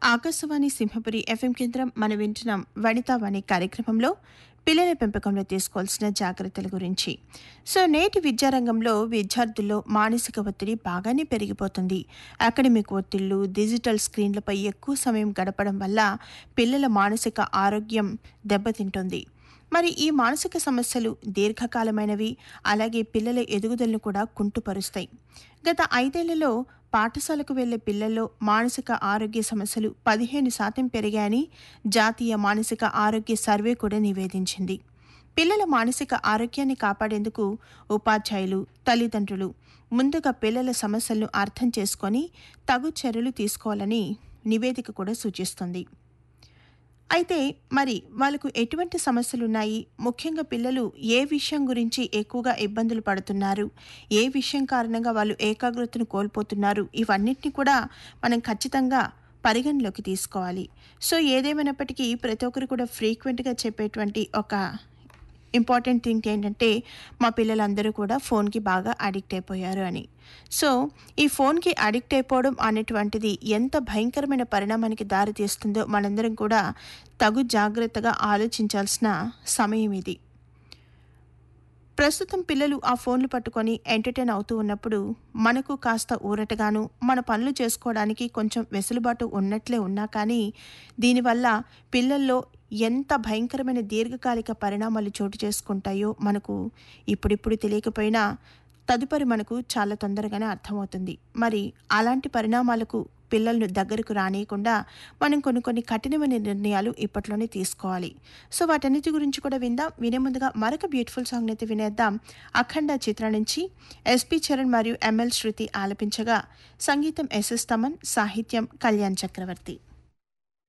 Akashvani Simhapuri FM కేంద్రం మనం వింటున్నాం వనితావాణి కార్యక్రమంలో పిల్లల పెంపకంలో తీసుకోవాల్సిన జాగ్రత్తల గురించి సో నేటి విద్యారంగంలో విద్యార్థుల్లో మానసిక ఒత్తిడి బాగానే పెరిగిపోతుంది అకాడమిక్ ఒత్తిళ్లు డిజిటల్ స్క్రీన్లపై ఎక్కువ సమయం గడపడం వల్ల పిల్లల మానసిక ఆరోగ్యం దెబ్బతింటుంది మరి ఈ మానసిక సమస్యలు దీర్ఘకాలమైనవి అలాగే పిల్లల ఎదుగుదలను కూడా కుంటుపరుస్తాయి గత ఐదేళ్లలో పాఠశాలకు వెళ్లే పిల్లల్లో మానసిక ఆరోగ్య సమస్యలు పదిహేను శాతం పెరిగాయని జాతీయ మానసిక ఆరోగ్య సర్వే కూడా నివేదించింది పిల్లల మానసిక ఆరోగ్యాన్ని కాపాడేందుకు ఉపాధ్యాయులు తల్లిదండ్రులు ముందుగా పిల్లల సమస్యలను అర్థం చేసుకొని తగు చర్యలు తీసుకోవాలని నివేదిక కూడా సూచిస్తుంది అయితే మరి వాళ్ళకు ఎటువంటి సమస్యలు ఉన్నాయి ముఖ్యంగా పిల్లలు ఏ విషయం గురించి ఎక్కువగా ఇబ్బందులు పడుతున్నారు ఏ విషయం కారణంగా వాళ్ళు ఏకాగ్రతను కోల్పోతున్నారు ఇవన్నిటిని కూడా మనం ఖచ్చితంగా పరిగణలోకి తీసుకోవాలి సో ఏదేమైనప్పటికీ ప్రతి ఒక్కరు కూడా ఫ్రీక్వెంట్గా చెప్పేటువంటి ఒక ఇంపార్టెంట్ థింగ్ ఏంటంటే మా పిల్లలందరూ కూడా ఫోన్కి బాగా అడిక్ట్ అయిపోయారు అని సో ఈ ఫోన్కి అడిక్ట్ అయిపోవడం అనేటువంటిది ఎంత భయంకరమైన పరిణామానికి దారితీస్తుందో మనందరం కూడా తగు జాగ్రత్తగా ఆలోచించాల్సిన సమయం ఇది ప్రస్తుతం పిల్లలు ఆ ఫోన్లు పట్టుకొని ఎంటర్టైన్ అవుతూ ఉన్నప్పుడు మనకు కాస్త ఊరటగాను మన పనులు చేసుకోవడానికి కొంచెం వెసులుబాటు ఉన్నట్లే ఉన్నా కానీ దీనివల్ల పిల్లల్లో ఎంత భయంకరమైన దీర్ఘకాలిక పరిణామాలు చోటు చేసుకుంటాయో మనకు ఇప్పుడిప్పుడు తెలియకపోయినా తదుపరి మనకు చాలా తొందరగానే అర్థమవుతుంది మరి అలాంటి పరిణామాలకు పిల్లలను దగ్గరకు రానియకుండా మనం కొన్ని కొన్ని కఠినమైన నిర్ణయాలు ఇప్పట్లోనే తీసుకోవాలి సో వాటన్నిటి గురించి కూడా విందాం వినే ముందుగా మరొక బ్యూటిఫుల్ సాంగ్ అయితే వినేద్దాం అఖండ చిత్ర నుంచి ఎస్పి చరణ్ మరియు ఎంఎల్ శృతి ఆలపించగా సంగీతం ఎస్ఎస్ తమన్ సాహిత్యం కళ్యాణ్ చక్రవర్తి